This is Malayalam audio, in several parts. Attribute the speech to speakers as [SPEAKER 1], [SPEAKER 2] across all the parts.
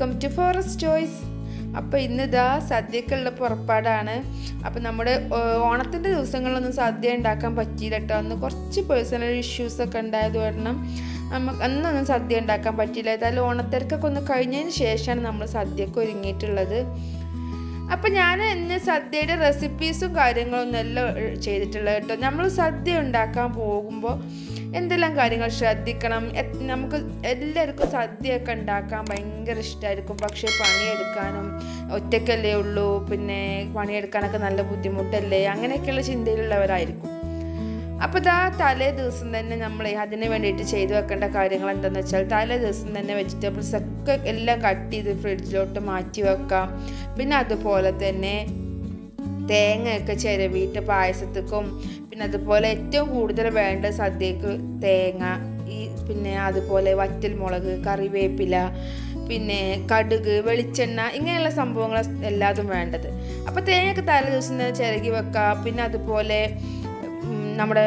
[SPEAKER 1] വെൽക്കം ടു ഫോറസ്റ്റ് ചോയ്സ് അപ്പോൾ ഇന്ന് ഇതാ സദ്യക്കുള്ള പുറപ്പാടാണ് അപ്പോൾ നമ്മുടെ ഏഹ്, ഓണത്തിൻ്റെ ദിവസങ്ങളിലൊന്നും സദ്യ ഉണ്ടാക്കാൻ പറ്റിയില്ല കേട്ടോ അന്ന് കുറച്ച് പേഴ്സണൽ ഇഷ്യൂസൊക്കെ ഉണ്ടായത് കാരണം നമുക്ക് അന്നൊന്നും സദ്യ ഉണ്ടാക്കാൻ പറ്റിയില്ല ഏതായാലും ഓണത്തിരക്കൊക്കെ ഒന്ന് കഴിഞ്ഞതിന് ശേഷമാണ് നമ്മൾ സദ്യക്ക് ഒരുങ്ങിയിട്ടുള്ളത് അപ്പം ഞാൻ ഇന്ന് സദ്യയുടെ റെസിപ്പീസും കാര്യങ്ങളൊന്നും എല്ലാം ചെയ്തിട്ടുള്ളത് കേട്ടോ നമ്മൾ സദ്യ ഉണ്ടാക്കാൻ പോകുമ്പോൾ എന്തെല്ലാം കാര്യങ്ങൾ ശ്രദ്ധിക്കണം എ- നമുക്ക് എല്ലാവർക്കും സദ്യയൊക്കെ ഉണ്ടാക്കാൻ ഭയങ്കര ഇഷ്ടമായിരിക്കും പക്ഷേ പണിയെടുക്കാനും ഒറ്റയ്ക്കല്ലേ ഉള്ളൂ പിന്നെ പണിയെടുക്കാനൊക്കെ നല്ല ബുദ്ധിമുട്ടല്ലേ അങ്ങനെയൊക്കെയുള്ള ചിന്തയിലുള്ളവരായിരിക്കും അപ്പോൾ ഇതാ തലേ ദിവസം തന്നെ നമ്മൾ അതിന് വേണ്ടിയിട്ട് ചെയ്തു വെക്കേണ്ട കാര്യങ്ങൾ എന്താണെന്ന് വെച്ചാൽ തലേ ദിവസം തന്നെ വെജിറ്റബിൾസ് ഒക്കെ എല്ലാം കട്ട് ചെയ്ത് ഫ്രിഡ്ജിലോട്ട് മാറ്റി വെക്കാം പിന്നെ അതുപോലെ തന്നെ തേങ്ങയൊക്കെ ചിരവിയിട്ട് പായസത്തിക്കും പിന്നെ അതുപോലെ ഏറ്റവും കൂടുതൽ വേണ്ട സദ്യക്ക് തേങ്ങ ഈ പിന്നെ അതുപോലെ വറ്റൽ മുളക് കറിവേപ്പില പിന്നെ കടുക് വെളിച്ചെണ്ണ ഇങ്ങനെയുള്ള സംഭവങ്ങൾ എല്ലാതും വേണ്ടത് അപ്പോൾ തേങ്ങയൊക്കെ തലേ ദിവസം തന്നെ ചിരകി വെക്കാം പിന്നെ അതുപോലെ ഉം, നമ്മുടെ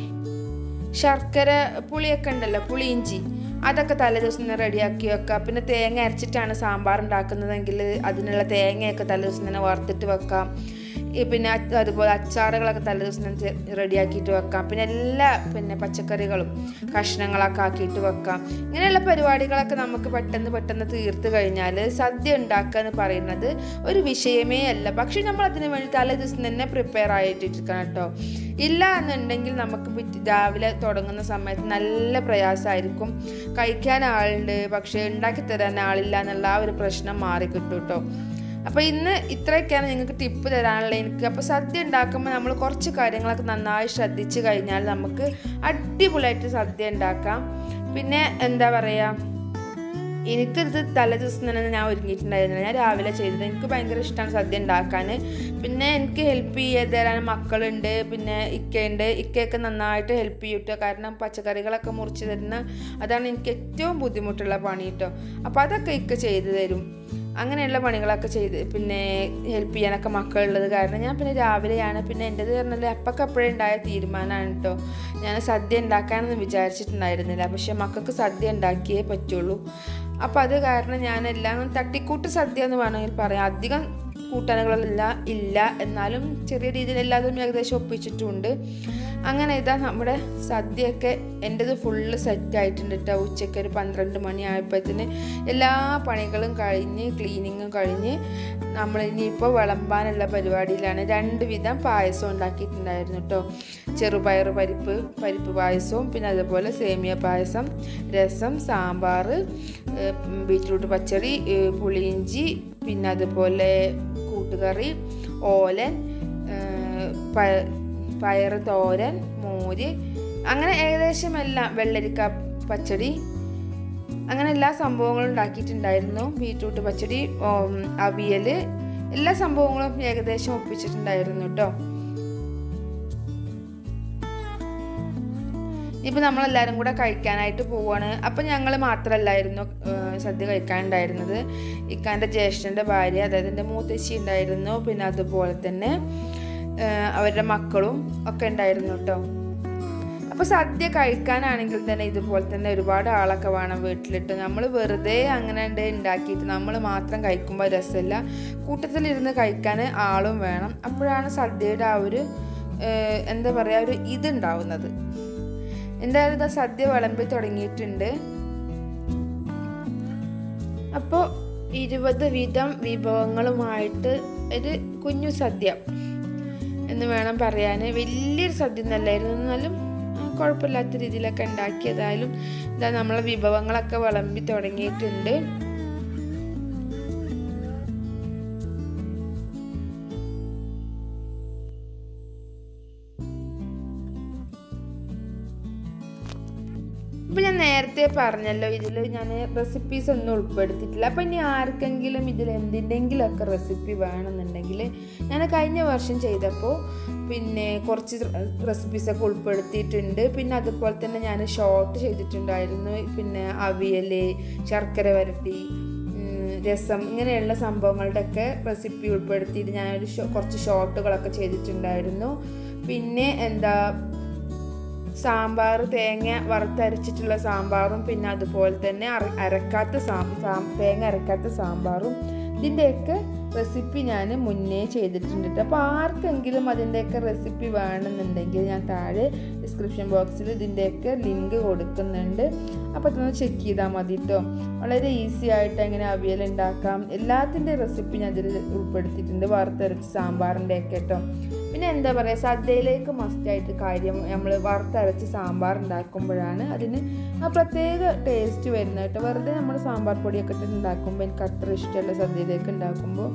[SPEAKER 1] ശർക്കര പുളിയൊക്കെ ഉണ്ടല്ലോ പുളിയിഞ്ചി അതൊക്കെ തലേ ദിവസം തന്നെ റെഡിയാക്കി വെക്കുക പിന്നെ തേങ്ങ അരച്ചിട്ടാണ് സാമ്പാർ ഉണ്ടാക്കുന്നതെങ്കിൽ അതിനുള്ള തേങ്ങയൊക്കെ തലേ ദിവസം തന്നെ വറുത്തിട്ട് വെക്കാം ഈ പിന്നെ അത് അതുപോലെ അച്ചാറുകളൊക്കെ തലേ ദിവസം തന്നെ റെഡിയാക്കിയിട്ട് വെക്കാം പിന്നെ എല്ലാ പിന്നെ പച്ചക്കറികളും കഷ്ണങ്ങളൊക്കെ ആക്കിയിട്ട് വെക്കാം ഇങ്ങനെയുള്ള പരിപാടികളൊക്കെ നമുക്ക് പെട്ടെന്ന് പെട്ടെന്ന് തീർത്ത് കഴിഞ്ഞാൽ സദ്യ ഉണ്ടാക്കുക എന്ന് പറയുന്നത് ഒരു വിഷയമേ അല്ല പക്ഷെ നമ്മൾ അതിന് വേണ്ടി തലേ ദിവസം തന്നെ പ്രിപ്പയർ ആയിട്ടിരിക്കണം കേട്ടോ ഇല്ല എന്നുണ്ടെങ്കിൽ നമുക്ക് പിറ്റ് രാവിലെ തുടങ്ങുന്ന സമയത്ത് നല്ല പ്രയാസമായിരിക്കും കഴിക്കാൻ ആളുണ്ട് പക്ഷേ ഉണ്ടാക്കി തരാൻ ആളില്ല എന്നുള്ള ആ ഒരു പ്രശ്നം മാറിക്കിട്ടും കേട്ടോ അപ്പോൾ ഇന്ന് ഇത്രയൊക്കെയാണ് നിങ്ങൾക്ക് ടിപ്പ് തരാനുള്ള എനിക്ക് അപ്പോൾ സദ്യ ഉണ്ടാക്കുമ്പോൾ നമ്മൾ കുറച്ച് കാര്യങ്ങളൊക്കെ നന്നായി ശ്രദ്ധിച്ചു കഴിഞ്ഞാൽ നമുക്ക് അടിപൊളിയായിട്ട് സദ്യ ഉണ്ടാക്കാം പിന്നെ എന്താ പറയുക എനിക്കിത് തലേ ദിവസം തന്നെ ഞാൻ ഒരുങ്ങിയിട്ടുണ്ടായിരുന്നില്ല ഞാൻ രാവിലെ ചെയ്തത് എനിക്ക് ഭയങ്കര ഇഷ്ടമാണ് സദ്യ ഉണ്ടാക്കാൻ പിന്നെ എനിക്ക് ഹെൽപ്പ് ചെയ്ത് തരാൻ മക്കളുണ്ട് പിന്നെ ഇക്കയുണ്ട് ഇക്കയൊക്കെ നന്നായിട്ട് ഹെൽപ്പ് ചെയ്യും കേട്ടോ കാരണം പച്ചക്കറികളൊക്കെ മുറിച്ച് തരുന്ന അതാണ് എനിക്ക് ഏറ്റവും ബുദ്ധിമുട്ടുള്ള പണി കേട്ടോ അപ്പോൾ അതൊക്കെ ഇക്ക ചെയ്തു തരും അങ്ങനെയുള്ള പണികളൊക്കെ ചെയ്ത് പിന്നെ ഹെൽപ്പ് ചെയ്യാനൊക്കെ മക്കളുള്ളത് കാരണം ഞാൻ പിന്നെ രാവിലെയാണ് പിന്നെ എൻ്റെത് പറഞ്ഞാൽ അപ്പൊക്കെ അപ്പോഴേ ഉണ്ടായ തീരുമാനമാണ് കേട്ടോ ഞാൻ സദ്യ ഉണ്ടാക്കാനൊന്നും വിചാരിച്ചിട്ടുണ്ടായിരുന്നില്ല പക്ഷെ മക്കൾക്ക് സദ്യ ഉണ്ടാക്കിയേ പറ്റുള്ളൂ അപ്പോൾ അത് കാരണം ഞാൻ എല്ലാം തട്ടിക്കൂട്ട് സദ്യ എന്ന് വേണമെങ്കിൽ പറയാം അധികം കൂട്ടാനുകളെല്ലാം ഇല്ല എന്നാലും ചെറിയ രീതിയിൽ എല്ലാതും ഏകദേശം ഒപ്പിച്ചിട്ടുണ്ട് അങ്ങനെ ഇതാ നമ്മുടെ സദ്യയൊക്കെ എൻ്റെത് ഫുള്ള് സെറ്റ് ആയിട്ടുണ്ട് കേട്ടോ ഉച്ചയ്ക്ക് ഒരു പന്ത്രണ്ട് മണി ആയപ്പോഴത്തേന് എല്ലാ പണികളും കഴിഞ്ഞ് ക്ലീനിങ്ങും കഴിഞ്ഞ് നമ്മൾ ഇനിയിപ്പോൾ വിളമ്പാനുള്ള പരിപാടിയിലാണ് രണ്ട് വിധം പായസം ഉണ്ടാക്കിയിട്ടുണ്ടായിരുന്നു കേട്ടോ ചെറുപയർ പരിപ്പ് പരിപ്പ് പായസവും പിന്നെ അതുപോലെ സേമിയ പായസം രസം സാമ്പാർ ബീറ്റ്റൂട്ട് പച്ചടി ഏഹ് പുളിയിഞ്ചി പിന്നെ അതുപോലെ കൂട്ടുകറി ഓലൻ ഏഹ് പ- പയറ് തോരൻ മോര് അങ്ങനെ ഏകദേശം എല്ലാം വെള്ളരിക്ക പച്ചടി അങ്ങനെ എല്ലാ സംഭവങ്ങളും ഉണ്ടാക്കിയിട്ടുണ്ടായിരുന്നു ബീറ്റ്റൂട്ട് പച്ചടി ഉം, അവിയൽ എല്ലാ സംഭവങ്ങളും ഏകദേശം ഒപ്പിച്ചിട്ടുണ്ടായിരുന്നു കേട്ടോ ഇപ്പം നമ്മളെല്ലാവരും കൂടെ കഴിക്കാനായിട്ട് പോവാണ് അപ്പം ഞങ്ങൾ മാത്രമല്ലായിരുന്നു ഏഹ്, സദ്യ കഴിക്കാനുണ്ടായിരുന്നത് ഇക്കാൻ്റെ ജ്യേഷ്ഠൻ്റെ ഭാര്യ അതായത് എൻ്റെ മൂത്തശ്ശി ഉണ്ടായിരുന്നു പിന്നെ അതുപോലെ തന്നെ ഏഹ്, അവരുടെ മക്കളും ഒക്കെ ഉണ്ടായിരുന്നു കേട്ടോ അപ്പോൾ സദ്യ കഴിക്കാനാണെങ്കിൽ തന്നെ ഇതുപോലെ തന്നെ ഒരുപാട് ആളൊക്കെ വേണം വീട്ടിലിട്ട് നമ്മൾ വെറുതെ അങ്ങനെ ഉണ്ട് ഉണ്ടാക്കിയിട്ട് നമ്മൾ മാത്രം കഴിക്കുമ്പോൾ രസമില്ല കൂട്ടത്തിലിരുന്ന് കഴിക്കാൻ ആളും വേണം അപ്പോഴാണ് സദ്യയുടെ ആ ഒരു ഏഹ്, എന്താ പറയുക ഒരു ഇതുണ്ടാവുന്നത് എന്തായാലും ഇതാ സദ്യ വിളമ്പി തുടങ്ങിയിട്ടുണ്ട് അപ്പോൾ ഇരുപത് വീതം വിഭവങ്ങളുമായിട്ട് ഒരു കുഞ്ഞു സദ്യ എന്ന് വേണം പറയാൻ വലിയൊരു സദ്യ ഒന്നല്ലായിരുന്നു എന്നാലും ആ, കുഴപ്പമില്ലാത്ത രീതിയിലൊക്കെ ഉണ്ടാക്കിയതായാലും ഇതാ നമ്മളെ വിഭവങ്ങളൊക്കെ വിളമ്പി തുടങ്ങിയിട്ടുണ്ട് ഇപ്പം ഞാൻ നേരത്തെ പറഞ്ഞല്ലോ ഇതിൽ ഞാൻ റെസിപ്പീസ് ഒന്നും ഉൾപ്പെടുത്തിയിട്ടില്ല അപ്പം ഇനി ആർക്കെങ്കിലും ഇതിൽ എന്തിൻ്റെങ്കിലുമൊക്കെ റെസിപ്പി വേണമെന്നുണ്ടെങ്കിൽ ഞാൻ കഴിഞ്ഞ വർഷം ചെയ്തപ്പോൾ പിന്നെ കുറച്ച് റെസിപ്പീസൊക്കെ ഉൾപ്പെടുത്തിയിട്ടുണ്ട് പിന്നെ അതുപോലെ തന്നെ ഞാൻ ഷോർട്ട് ചെയ്തിട്ടുണ്ടായിരുന്നു പിന്നെ അവിയൽ ശർക്കര വരട്ടി ഉം, രസം ഇങ്ങനെയുള്ള സംഭവങ്ങളുടെയൊക്കെ റെസിപ്പി ഉൾപ്പെടുത്തിയിട്ട് ഞാനൊരു ഷോ കുറച്ച് ഷോർട്ടുകളൊക്കെ ചെയ്തിട്ടുണ്ടായിരുന്നു പിന്നെ എന്താ സാമ്പാർ തേങ്ങ വറുത്തരച്ചിട്ടുള്ള സാമ്പാറും പിന്നെ അതുപോലെ തന്നെ അര- അരക്കാത്ത സാ സാ- തേങ്ങ അരക്കാത്ത സാമ്പാറും ഇതിൻ്റെയൊക്കെ റെസിപ്പി ഞാൻ മുന്നേ ചെയ്തിട്ടുണ്ട് ട്ടോ. അപ്പോൾ ആർക്കെങ്കിലും അതിൻ്റെയൊക്കെ റെസിപ്പി വേണമെന്നുണ്ടെങ്കിൽ ഞാൻ താഴെ ഡിസ്ക്രിപ്ഷൻ ബോക്സിൽ ഇതിൻ്റെയൊക്കെ ലിങ്ക് കൊടുക്കുന്നുണ്ട് അപ്പോൾ അതൊന്ന് ചെക്ക് ചെയ്താൽ മതി കേട്ടോ വളരെ ഈസി ആയിട്ട് എങ്ങനെ അവിയൽ ഉണ്ടാക്കാം എല്ലാത്തിൻ്റെ റെസിപ്പി ഞാൻ ഇതിൽ ഉൾപ്പെടുത്തിയിട്ടുണ്ട് വറുത്തരച്ച് സാമ്പാറിൻ്റെ ഒക്കെ കേട്ടോ പിന്നെ എന്താ പറയുക സദ്യയിലേക്ക് മസ്റ്റായിട്ട് കാര്യം നമ്മൾ വറുത്തരച്ച് സാമ്പാർ ഉണ്ടാക്കുമ്പോഴാണ് അതിന് ആ പ്രത്യേക ടേസ്റ്റ് വരുന്നത് കേട്ടോ വെറുതെ നമ്മൾ സാമ്പാർ പൊടിയൊക്കെ ഇട്ടിട്ട് ഉണ്ടാക്കുമ്പോൾ എനിക്ക് അത്ര ഇഷ്ടമല്ല സദ്യയിലേക്ക് ഉണ്ടാക്കുമ്പോൾ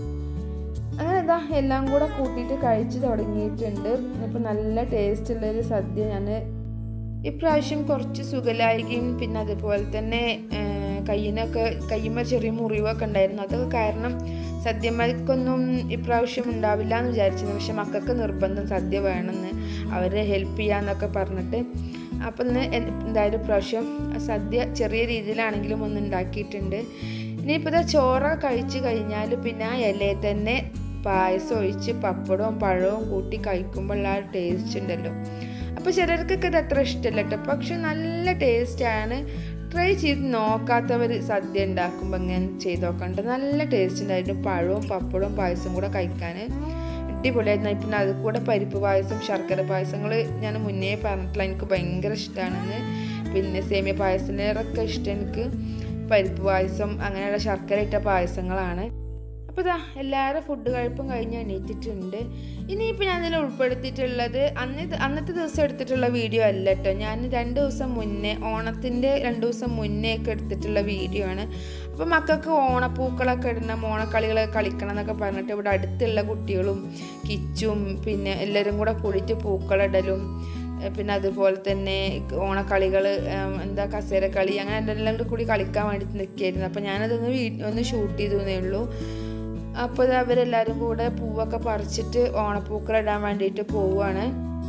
[SPEAKER 1] അങ്ങനെ ഇതാ എല്ലാം കൂടെ കൂട്ടിയിട്ട് കഴിച്ച് തുടങ്ങിയിട്ടുണ്ട് ഇപ്പം നല്ല ടേസ്റ്റുള്ളൊരു സദ്യ ഞാൻ ഇപ്രാവശ്യം കുറച്ച് സുഖലായികയും പിന്നെ അതുപോലെ തന്നെ ആ, കയ്യിനൊക്കെ കയ്യുമ്മ ചെറിയ മുറിവൊക്കെ ഉണ്ടായിരുന്നു അതൊക്കെ കാരണം സദ്യമാർക്കൊന്നും ഇപ്രാവശ്യം ഉണ്ടാവില്ല എന്ന് വിചാരിച്ചിരുന്നു പക്ഷെ മക്കൾക്ക് നിർബന്ധം സദ്യ വേണമെന്ന് അവരെ ഹെൽപ്പ് ചെയ്യാന്നൊക്കെ പറഞ്ഞിട്ട് അപ്പം ഇന്ന് എ- എന്തായാലും ഇപ്രാവശ്യം സദ്യ ചെറിയ രീതിയിലാണെങ്കിലും ഒന്ന് ഉണ്ടാക്കിയിട്ടുണ്ട് ഇനിയിപ്പോൾ ഇതാ ചോറ കഴിച്ച് കഴിഞ്ഞാൽ പിന്നെ ആ ഇലയിൽ തന്നെ പായസം ഒഴിച്ച് പപ്പടവും പഴവും കൂട്ടി കഴിക്കുമ്പോൾ ആ ടേസ്റ്റ് ഉണ്ടല്ലോ അപ്പോൾ ചിലർക്കൊക്കെ ഇത് അത്ര ഇഷ്ടമല്ല കേട്ടോ പക്ഷെ നല്ല ടേസ്റ്റാണ് ട്രൈ ചെയ്ത് നോക്കാത്തവർ സദ്യ ഉണ്ടാക്കുമ്പോൾ ഇങ്ങനെ ചെയ്ത് നോക്കണ്ട നല്ല ടേസ്റ്റ് ഉണ്ടായിരുന്നു പഴവും പപ്പടവും പായസവും കൂടെ കഴിക്കാൻ അടിപൊളിയായിരുന്നു പിന്നെ അത് കൂടെ പരിപ്പ് പായസം ശർക്കര പായസങ്ങൾ ഞാൻ മുന്നേ പറഞ്ഞിട്ടില്ല എനിക്ക് ഭയങ്കര ഇഷ്ടമാണെന്ന് പിന്നെ സേമിയ പായസത്തിനേറൊക്കെ ഇഷ്ടം എനിക്ക് പരിപ്പ് പായസം അങ്ങനെയുള്ള ശർക്കര ഇട്ട പായസങ്ങളാണ് അപ്പോൾ ഇതാ എല്ലാവരും ഫുഡ് കഴിപ്പും കഴിഞ്ഞ് എണീറ്റിട്ടുണ്ട് ഇനിയിപ്പോൾ ഞാൻ ഇതിൽ ഉൾപ്പെടുത്തിയിട്ടുള്ളത് അന്ന് അന്നത്തെ ദിവസം എടുത്തിട്ടുള്ള വീഡിയോ അല്ല കേട്ടോ ഞാൻ രണ്ട് ദിവസം മുന്നേ ഓണത്തിൻ്റെ രണ്ട് ദിവസം മുന്നേ ഒക്കെ എടുത്തിട്ടുള്ള വീഡിയോ ആണ് അപ്പോൾ മക്കൾക്ക് ഓണപ്പൂക്കളൊക്കെ ഇടണം ഓണക്കളികളൊക്കെ കളിക്കണം എന്നൊക്കെ പറഞ്ഞിട്ട് ഇവിടെ അടുത്തുള്ള കുട്ടികളും കിച്ചും പിന്നെ എല്ലാവരും കൂടെ കൂടിയിട്ട് പൂക്കളിടലും ഏഹ് പിന്നെ അതുപോലെ തന്നെ ഓണക്കളികൾ എന്താ കസേരക്കളി അങ്ങനെ എല്ലാം കൂടി കളിക്കാൻ വേണ്ടി നിൽക്കുകയായിരുന്നു അപ്പോൾ ഞാനതൊന്ന് വീ ഒന്ന് ഷൂട്ട് ചെയ്തു എന്നേ ഉള്ളൂ അപ്പോൾ ഇത് അവരെല്ലാവരും കൂടെ പൂവൊക്കെ പറിച്ചിട്ട് ഓണപ്പൂക്കൾ ഇടാൻ വേണ്ടിയിട്ട് പോവുകയാണ്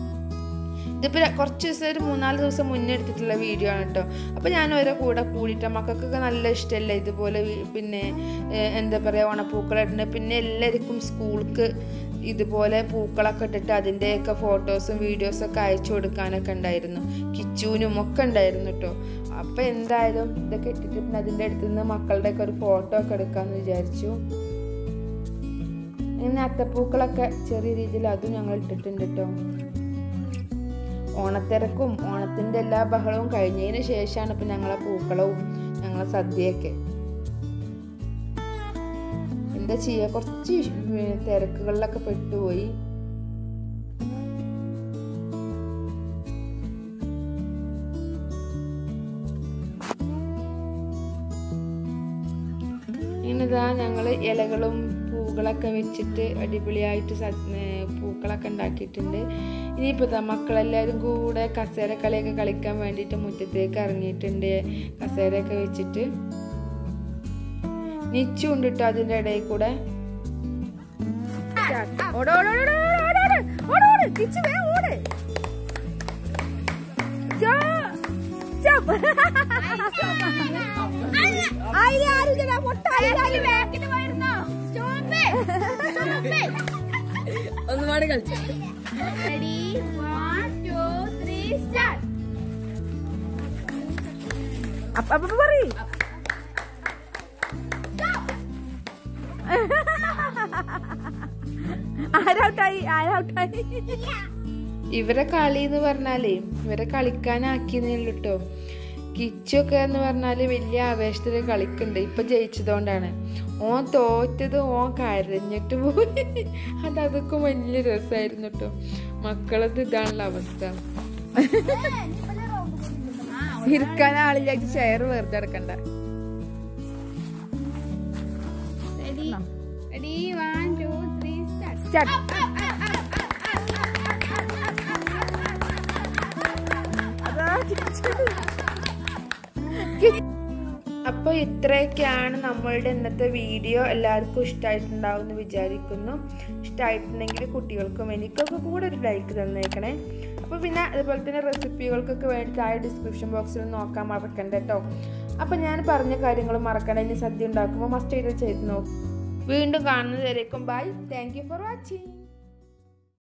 [SPEAKER 1] ഇതിപ്പോൾ കുറച്ച് ദിവസം ഒരു മൂന്നാല് ദിവസം മുന്നേ എടുത്തിട്ടുള്ള വീഡിയോ ആണ് കേട്ടോ അപ്പോൾ ഞാൻ ഓരോ കൂടെ കൂടിയിട്ട് മക്കൾക്കൊക്കെ നല്ല ഇഷ്ടമല്ലേ ഇതുപോലെ വി- പിന്നെ ഏഹ്, എന്താ പറയുക ഓണപ്പൂക്കൾ ഇടുന്നത് പിന്നെ എല്ലാവർക്കും സ്കൂൾക്ക് ഇതുപോലെ പൂക്കളൊക്കെ ഇട്ടിട്ട് അതിൻ്റെയൊക്കെ ഫോട്ടോസും വീഡിയോസും ഒക്കെ അയച്ചു കൊടുക്കാനൊക്കെ ഉണ്ടായിരുന്നു കിച്ചൂനും ഒക്കെ ഉണ്ടായിരുന്നു കേട്ടോ അപ്പോൾ എന്തായാലും ഇതൊക്കെ ഇട്ടിട്ട് പിന്നെ അതിൻ്റെ അടുത്ത് നിന്ന് മക്കളുടെയൊക്കെ ഒരു ഫോട്ടോ ഒക്കെ എടുക്കാമെന്ന് വിചാരിച്ചു ഇങ്ങനെ അത്തപ്പൂക്കളൊക്കെ ചെറിയ രീതിയിൽ അതും ഞങ്ങൾ ഇട്ടിട്ടുണ്ട് കേട്ടോ ഓണത്തിരക്കും ഓണത്തിൻ്റെ എല്ലാ ബഹളവും കഴിഞ്ഞതിന് ശേഷമാണ് ഇപ്പം ഞങ്ങളെ പൂക്കളവും ഞങ്ങളെ സദ്യയൊക്കെ എന്താ ചെയ്യുക കുറച്ച് പിന്നെ തിരക്കുകളിലൊക്കെ പെട്ടുപോയി ഇങ്ങനെതാ ഞങ്ങൾ ഇലകളും പൂക്കളൊക്കെ വെച്ചിട്ട് അടിപൊളിയായിട്ട് സ- ഏ, പൂക്കളൊക്കെ ഉണ്ടാക്കിയിട്ടുണ്ട് ഇനിയിപ്പോൾ ഇതാ മക്കളെല്ലാവരും കൂടെ കസേര കളിയൊക്കെ കളിക്കാൻ വേണ്ടിയിട്ട് മുറ്റത്തേക്ക് ഇറങ്ങിയിട്ടുണ്ട് കസേരയൊക്കെ വെച്ചിട്ട് നിച്ചു ഉണ്ട് കേട്ടോ അതിൻ്റെ ഇടയിൽ കൂടെ
[SPEAKER 2] ഒന്നുപാട് കളിച്ചു
[SPEAKER 3] Ready? One, two, three, start.
[SPEAKER 2] അപ്പൊ അപ്പൊ പറയ് ആരൗട്ടായി ആരൗട്ടായി
[SPEAKER 1] ഇവരെ കളി എന്ന് പറഞ്ഞാലേ ഇവരെ കളിക്കാനാക്കിയെന്നുള്ളൂ കേട്ടോ കിച്ചൊക്കെ എന്ന് പറഞ്ഞാൽ വലിയ ആവേശത്തിൽ കളിക്കുന്നുണ്ട് ഇപ്പൊ ജയിച്ചതുകൊണ്ടാണ് ഓൻ തോറ്റത് ഓൻ കരഞ്ഞിട്ട് പോയി അത് അതൊക്കെ വലിയ രസമായിരുന്നു കേട്ടോ മക്കളത് ഇതാണുള്ള അവസ്ഥ
[SPEAKER 2] ഇരിക്കാൻ ആളില്ലായിട്ട് ചെയർ വെറുതെ എടുക്കണ്ട
[SPEAKER 3] Ready? Ready? One, two, three, start.
[SPEAKER 2] Start
[SPEAKER 1] അപ്പോൾ ഇത്രയൊക്കെയാണ് നമ്മളുടെ ഇന്നത്തെ വീഡിയോ എല്ലാവർക്കും ഇഷ്ടമായിട്ടുണ്ടാവും എന്ന് വിചാരിക്കുന്നു ഇഷ്ടമായിട്ടുണ്ടെങ്കിൽ കുട്ടികൾക്കും എനിക്കൊക്കെ കൂടെ ഒരു ലൈക്ക് തന്നേക്കണേ അപ്പോൾ പിന്നെ അതുപോലെ തന്നെ റെസിപ്പികൾക്കൊക്കെ വേണ്ടി താഴെ ഡിസ്ക്രിപ്ഷൻ ബോക്സിൽ നോക്കാൻ മറക്കണ്ട കേട്ടോ അപ്പോൾ ഞാൻ പറഞ്ഞ കാര്യങ്ങൾ മറക്കണ്ട ഇനി സദ്യ ഉണ്ടാക്കുമ്പോൾ മസ്റ്റ് ചെയ്ത് ചെയ്ത് നോക്കും വീണ്ടും കാണുന്നതായിരിക്കും bye thank you for watching